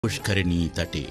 పుష్కరిణీ తటే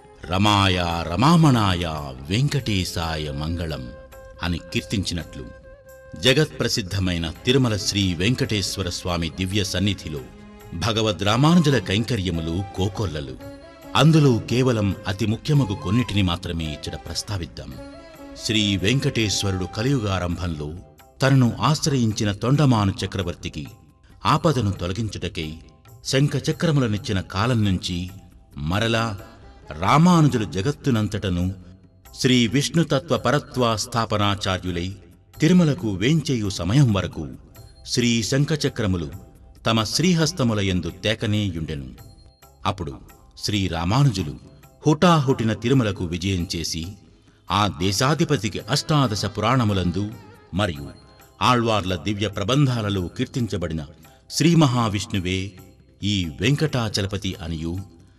రమాయ రమామణాయ వెంకటేశాయ మంగళం అని కీర్తించినట్లు జగత్ప్రసిద్ధమైన తిరుమల శ్రీ వెంకటేశ్వర స్వామి దివ్య సన్నిధిలో భగవద్ రామానుజుల కైంకర్యములు కోకొల్లలు అందులో కేవలం అతి ముఖ్యమగు కొన్నిటిని మాత్రమే ఇచ్చట ప్రస్తావిద్దాం శ్రీ వెంకటేశ్వరుడు కలియుగారంభంలో తనను ఆశ్రయించిన తొండమాను చక్రవర్తికి ఆపదను తొలగించుటకై శంఖచక్రములనిచ్చిన కాలం నుంచి మరలా రామానుజులు జగత్తునంతటను శ్రీ విష్ణుతత్వ పరత్వ స్థాపనాచార్యులై తిరుమలకు వేంచేయు సమయం వరకు శ్రీ శంఖచక్రములు తమ శ్రీహస్తముల యందు తేకనేయుండెను అప్పుడు శ్రీ రామానుజులు హుటాహుటిన తిరుమలకు విజయం చేసి ఆ దేశాధిపతికి అష్టాదశ పురాణములందు మరియు ఆళ్వార్ల దివ్య ప్రబంధాలలో కీర్తించబడిన శ్రీ మహావిష్ణువే ఈ వెంకటాచలపతి అనియు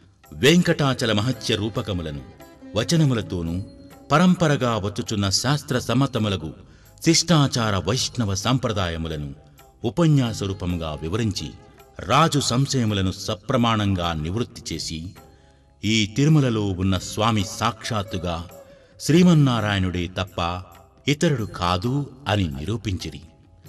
వెంకటాచల మహత్య రూపకములను వచనములతోనూ పరంపరగా వచ్చుచున్న శాస్త్ర సమ్మతములకు శిష్టాచార వైష్ణవ సంప్రదాయములను ఉపన్యాస రూపముగా వివరించి రాజు సంశయములను సప్రమాణంగా నివృత్తి చేసి ఈ తిరుమలలో ఉన్న స్వామి సాక్షాత్తుగా శ్రీమన్నారాయణుడే తప్ప ఇతరుడు కాదు అని నిరూపించిరి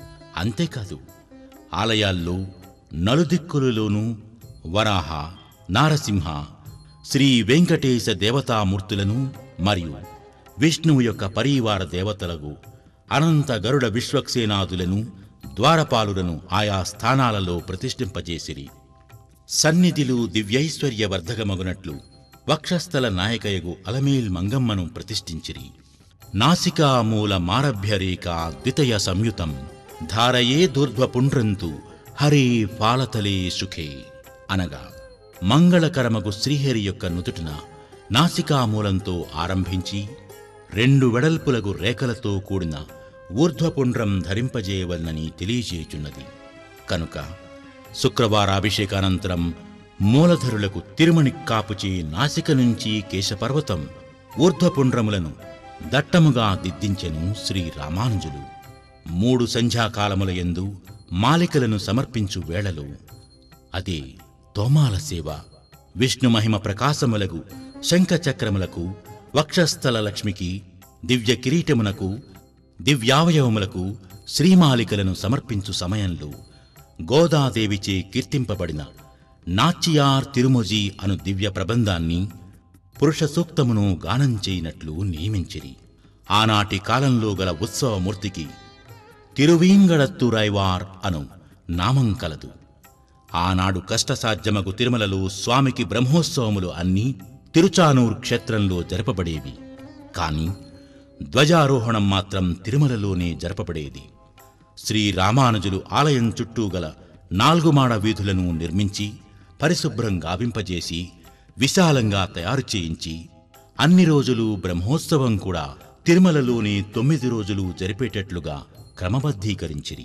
అంతేకాదు ఆలయాల్లో నలుదిక్కులలోనూ వరాహ నారసింహ శ్రీ వెంకటేశ దేవతామూర్తులను మరియు విష్ణువు యొక్క పరివార దేవతలకు అనంత గరుడ విశ్వక్సేనాదులను ద్వారపాలులను ఆయా స్థానాలలో ప్రతిష్ఠింపజేసిరి సన్నిధిలు దివ్యైశ్వర్య వర్ధకమగునట్లు వక్షస్థల నాయకయగు అలమేల్ మంగమ్మను ప్రతిష్ఠించిరి నాసికామూల మారభ్యరేక ద్వితయ సంయుతం ధారయే దూర్ధ్వపుండ్రంతు హరే ఫాలతలే సుఖే అనగా మంగళకరమగు శ్రీహరి యొక్క నుదుటిన నాసికామూలంతో ఆరంభించి రెండు వెడల్పులగు రేఖలతో కూడిన ఊర్ధ్వపుండ్రం ధరింపజేయవలనని తెలియజేయుచున్నది కనుక శుక్రవారాభిషేకానంతరం మూలధరులకు తిరుమణి కాపుచే నాసిక నుంచి కేశపర్వతం ఊర్ధ్వపుండ్రములను దట్టముగా దిద్దించెను శ్రీ రామానుజులు మూడు సంధ్యాకాలముల యందు మాలికలను సమర్పించు వేళలో అదే తోమాల సేవ విష్ణు మహిమ ప్రకాశములకు శంఖచక్రములకు వక్షస్థల లక్ష్మికి దివ్య కిరీటమునకు దివ్యావయవములకు శ్రీమాలికలను సమర్పించు సమయంలో గోదాదేవిచే కీర్తింపబడిన నాచియార్ తిరుమొజి అను దివ్య ప్రబంధాన్ని పురుష సూక్తమును గానం చేయనట్లు నియమించిరి ఆనాటి కాలంలో గల ఉత్సవమూర్తికి తిరువీంగడత్తురైవార్ అను నామం కలదు ఆనాడు కష్టసాధ్యమగు తిరుమలలో స్వామికి బ్రహ్మోత్సవములు అన్నీ తిరుచానూర్ క్షేత్రంలో జరపబడేవి కాని ధ్వజారోహణం మాత్రం తిరుమలలోనే జరపబడేది శ్రీ రామానుజులు ఆలయం చుట్టూ గల నాలుగు మాడ వీధులను నిర్మించి పరిశుభ్రం గావింపజేసి విశాలంగా తయారు చేయించి అన్ని రోజులు బ్రహ్మోత్సవం కూడా తిరుమలలోనే తొమ్మిది రోజులు జరిపేటట్లుగా క్రమబద్ధీకరించిరి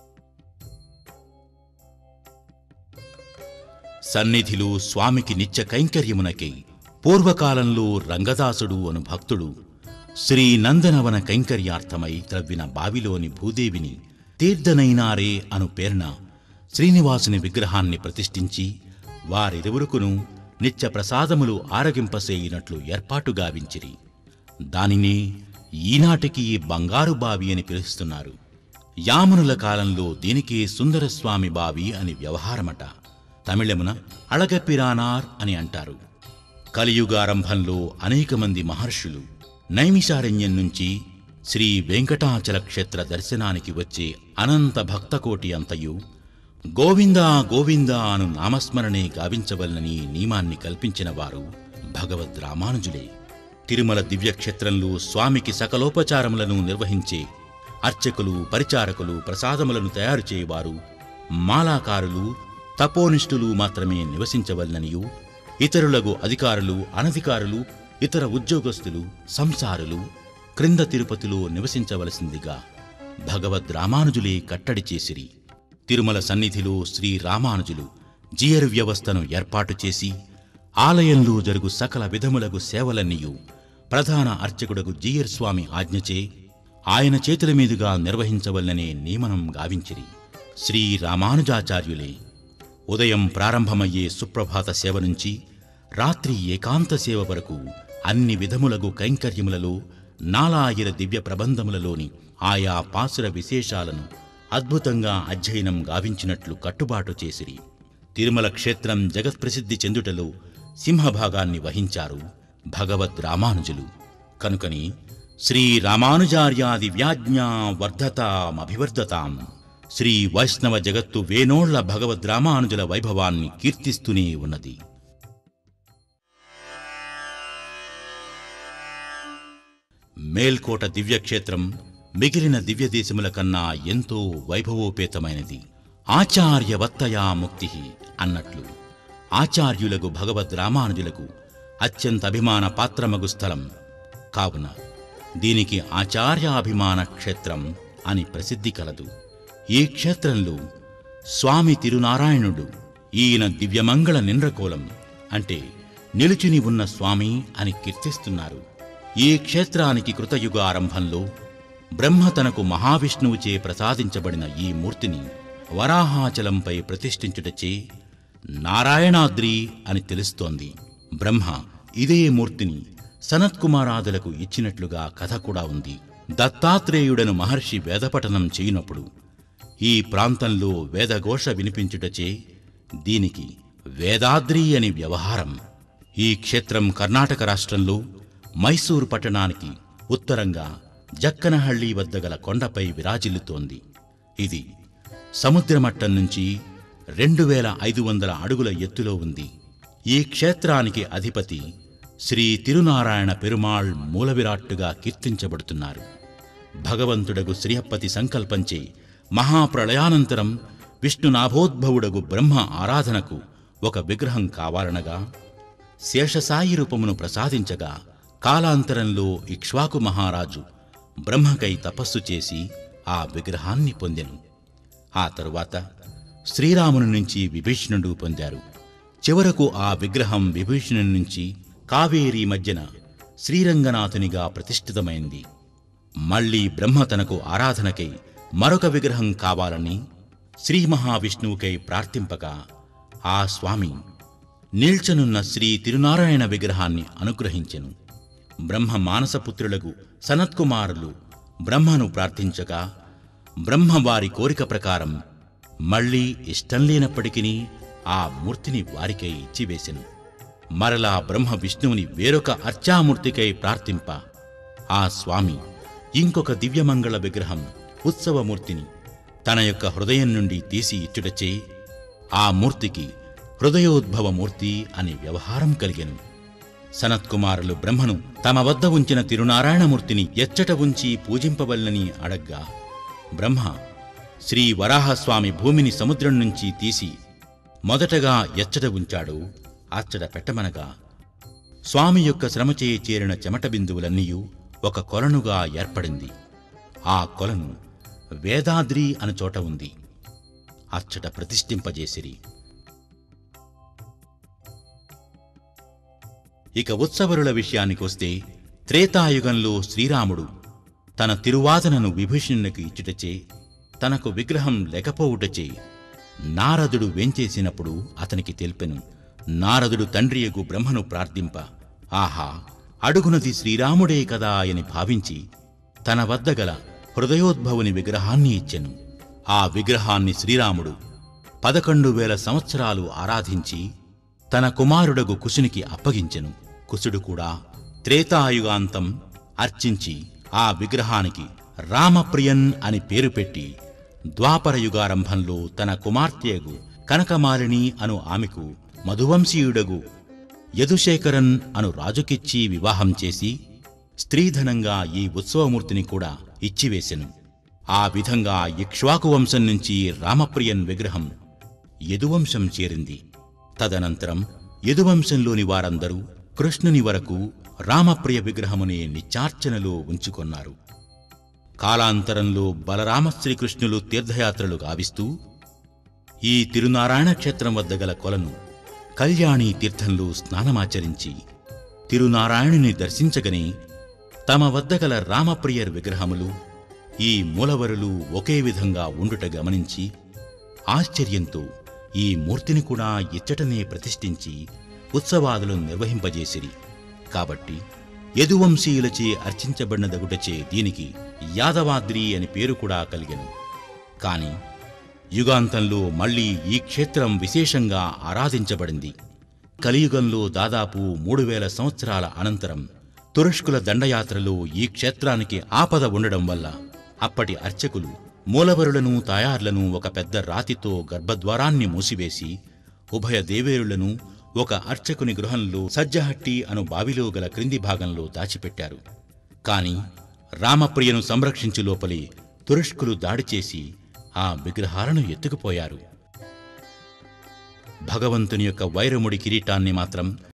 సన్నిధిలో స్వామికి నిత్య కైంకర్యమునకై పూర్వకాలంలో రంగదాసుడు అను భక్తుడు శ్రీ నందనవన కైంకర్యార్థమై త్రవ్విన బావిలోని భూదేవిని తీర్థనైనారే అను పేరున శ్రీనివాసుని విగ్రహాన్ని ప్రతిష్ఠించి వారిరువురుకును నిత్య ప్రసాదములు ఆరగింపసేయినట్లు ఏర్పాటు గావించిరి దానినే ఈనాటికి బంగారు బావి అని పిలుస్తున్నారు యామనుల కాలంలో దీనికే సుందరస్వామి బావి అని వ్యవహారమట తమిళమున అళగపిరానార్ అని అంటారు కలియుగారంభంలో అనేక మంది మహర్షులు నైమిషారణ్యం నుంచి శ్రీ వెంకటాచల క్షేత్ర దర్శనానికి వచ్చే అనంత భక్తకోటి అంతయు గోవిందా గోవిందా అను నామస్మరణే గావించవలనని నియమాన్ని కల్పించిన వారు భగవద్ రామానుజులే తిరుమల దివ్యక్షేత్రంలో స్వామికి సకలోపచారములను నిర్వహించే అర్చకులు పరిచారకులు ప్రసాదములను తయారు చేయవారు మాలాకారులు తపోనిష్ఠులు మాత్రమే నివసించవలననియు ఇతరులకు అధికారులు అనధికారులు ఇతర ఉద్యోగస్తులు సంసారులు క్రింద తిరుపతిలో నివసించవలసిందిగా భగవద్ రామానుజులే కట్టడి చేసిరి తిరుమల సన్నిధిలో శ్రీ రామానుజులు జియర్ వ్యవస్థను ఏర్పాటు చేసి ఆలయంలో జరుగు సకల విధములగు సేవలన్నీయు ప్రధాన అర్చకుడగు జీయర్ స్వామి ఆజ్ఞచే ఆయన చేతుల మీదుగా నిర్వహించవలననే నియమనం గావించిరి శ్రీ రామానుజాచార్యులే ఉదయం ప్రారంభమయ్యే సుప్రభాత సేవ నుంచి రాత్రి ఏకాంత సేవ వరకు అన్ని విధములగు కైంకర్యములలో నాలాయిర దివ్య ప్రబంధములలోని ఆయా పాసుర విశేషాలను అద్భుతంగా అధ్యయనం గావించినట్లు కట్టుబాటు చేసిరి తిరుమల క్షేత్రం జగత్ప్రసిద్ధి చెందుటలో సింహభాగాన్ని వహించారు భగవద్ రామానుజులు కనుకని శ్రీ రామానుజార్యాది వ్యాజ్ఞా వర్ధతామభివర్ధతాం శ్రీ వైష్ణవ జగత్తు వేనోళ్ల భగవద్ రామానుజుల వైభవాన్ని కీర్తిస్తూనే ఉన్నది మేల్కోట దివ్యక్షేత్రం మిగిలిన దివ్యదేశముల కన్నా ఎంతో వైభవోపేతమైనది ఆచార్యవత్తయా ముక్తి అన్నట్లు ఆచార్యులకు భగవద్ రామానుజులకు అత్యంత అభిమాన పాత్రమగు స్థలం కావున దీనికి ఆచార్యాభిమాన క్షేత్రం అని ప్రసిద్ధి కలదు ఈ క్షేత్రంలో స్వామి తిరునారాయణుడు ఈయన దివ్యమంగళ నిండ్రకోలం అంటే నిలుచుని ఉన్న స్వామి అని కీర్తిస్తున్నారు ఈ క్షేత్రానికి కృతయుగ ఆరంభంలో బ్రహ్మ తనకు మహావిష్ణువుచే ప్రసాదించబడిన ఈ మూర్తిని వరాహాచలంపై ప్రతిష్ఠించుటచే నారాయణాద్రి అని తెలుస్తోంది బ్రహ్మ ఇదే మూర్తిని సనత్కుమారాదులకు ఇచ్చినట్లుగా కథ కూడా ఉంది దత్తాత్రేయుడను మహర్షి వేదపఠనం చేయునప్పుడు ఈ ప్రాంతంలో వేదఘోష వినిపించుటచే దీనికి వేదాద్రి అని వ్యవహారం ఈ క్షేత్రం కర్ణాటక రాష్ట్రంలో మైసూరు పట్టణానికి ఉత్తరంగా జక్కనహళ్ళి వద్ద గల కొండపై విరాజిల్లుతోంది ఇది సముద్రమట్టం నుంచి రెండు వేల ఐదు వందల అడుగుల ఎత్తులో ఉంది ఈ క్షేత్రానికి అధిపతి శ్రీ తిరునారాయణ పెరుమాళ్ మూలవిరాట్టుగా కీర్తించబడుతున్నారు భగవంతుడగు శ్రీహప్పతి సంకల్పంచే మహాప్రళయానంతరం విష్ణునాభోద్భవుడగు బ్రహ్మ ఆరాధనకు ఒక విగ్రహం కావాలనగా శేషసాయి రూపమును ప్రసాదించగా కాలాంతరంలో ఇక్ష్వాకు మహారాజు బ్రహ్మకై తపస్సు చేసి ఆ విగ్రహాన్ని పొందెను ఆ తరువాత శ్రీరాముని నుంచి విభీషణుడు పొందారు చివరకు ఆ విగ్రహం విభీషణుని నుంచి కావేరీ మధ్యన శ్రీరంగనాథునిగా ప్రతిష్ఠితమైంది మళ్ళీ బ్రహ్మ తనకు ఆరాధనకై మరొక విగ్రహం కావాలని శ్రీ మహావిష్ణువుకై ప్రార్థింపగా ఆ స్వామి నిల్చనున్న శ్రీ తిరునారాయణ విగ్రహాన్ని అనుగ్రహించెను బ్రహ్మ మానసపుత్రులకు సనత్కుమారులు బ్రహ్మను ప్రార్థించగా బ్రహ్మ వారి కోరిక ప్రకారం మళ్ళీ ఇష్టం లేనప్పటికీ ఆ మూర్తిని వారికై ఇచ్చివేసెను మరలా బ్రహ్మ విష్ణువుని వేరొక అర్చామూర్తికై ప్రార్థింప ఆ స్వామి ఇంకొక దివ్యమంగళ విగ్రహం ఉత్సవమూర్తిని తన యొక్క హృదయం నుండి తీసి ఇచ్చుటచే ఆ మూర్తికి హృదయోద్భవమూర్తి అని వ్యవహారం కలిగెను సనత్కుమారులు బ్రహ్మను తమ వద్ద ఉంచిన తిరునారాయణమూర్తిని ఎచ్చట ఉంచి పూజింపవల్లని అడగ్గా బ్రహ్మ శ్రీ వరాహస్వామి భూమిని సముద్రం నుంచి తీసి మొదటగా ఎచ్చట ఉంచాడు అచ్చట పెట్టమనగా స్వామి యొక్క శ్రమచే చేరిన చెమట బిందువులన్నీయూ ఒక కొలనుగా ఏర్పడింది ఆ కొలను వేదాద్రి అను చోట ఉంది అచ్చట ప్రతిష్ఠింపజేసిరి ఇక ఉత్సవరుల విషయానికొస్తే త్రేతాయుగంలో శ్రీరాముడు తన తిరువాదనను విభీషణునికి ఇచ్చుటచే తనకు విగ్రహం లేకపోవుటచే నారదుడు వేంచేసినప్పుడు అతనికి తెలిపెను నారదుడు తండ్రియగు బ్రహ్మను ప్రార్థింప ఆహా అడుగునది శ్రీరాముడే కదా అని భావించి తన వద్ద గల హృదయోద్భవుని విగ్రహాన్ని ఇచ్చెను ఆ విగ్రహాన్ని శ్రీరాముడు పదకొండు వేల సంవత్సరాలు ఆరాధించి తన కుమారుడగు కుశునికి అప్పగించెను కుశుడు కూడా త్రేతాయుగాంతం అర్చించి ఆ విగ్రహానికి రామప్రియన్ అని పేరు పెట్టి ద్వాపరయుగారంభంలో తన కుమార్తెయగు కనకమాలిని అను ఆమెకు మధువంశీయుడగు యదుశేఖరన్ అను రాజుకిచ్చి వివాహం చేసి స్త్రీధనంగా ఈ ఉత్సవమూర్తిని కూడా ఇచ్చివేశెను ఆ విధంగా ఇక్ష్వాకు వంశం నుంచి రామప్రియన్ విగ్రహం యదువంశం చేరింది తదనంతరం యదువంశంలోని వారందరూ కృష్ణుని వరకు రామప్రియ విగ్రహమునే నిత్యార్చనలో ఉంచుకొన్నారు కాలాంతరంలో బలరామ శ్రీకృష్ణులు తీర్థయాత్రలు గావిస్తూ ఈ తిరునారాయణ క్షేత్రం వద్ద గల కొలను కళ్యాణి తీర్థంలో స్నానమాచరించి తిరునారాయణుని దర్శించగనే తమ వద్ద గల రామప్రియర్ విగ్రహములు ఈ మూలవరులు ఒకే విధంగా ఉండుట గమనించి ఆశ్చర్యంతో ఈ మూర్తిని కూడా ఇచ్చటనే ప్రతిష్ఠించి ఉత్సవాదులను నిర్వహింపజేసిరి కాబట్టి యదువంశీయులచే అర్చించబడిన దగుటచే దీనికి యాదవాద్రి అని పేరు కూడా కలిగెను కాని యుగాంతంలో మళ్ళీ ఈ క్షేత్రం విశేషంగా ఆరాధించబడింది కలియుగంలో దాదాపు మూడు వేల సంవత్సరాల అనంతరం తురుష్కుల దండయాత్రలో ఈ క్షేత్రానికి ఆపద ఉండడం వల్ల అప్పటి అర్చకులు మూలవరులను తాయార్లను ఒక పెద్ద రాతితో గర్భద్వారాన్ని మూసివేసి ఉభయ దేవేరులను ఒక అర్చకుని గృహంలో సజ్జహట్టి అను బావిలో గల క్రింది భాగంలో దాచిపెట్టారు కాని రామప్రియను సంరక్షించు లోపలి తురుష్కులు దాడి చేసి ఆ విగ్రహాలను ఎత్తుకుపోయారు భగవంతుని యొక్క వైరముడి కిరీటాన్ని మాత్రం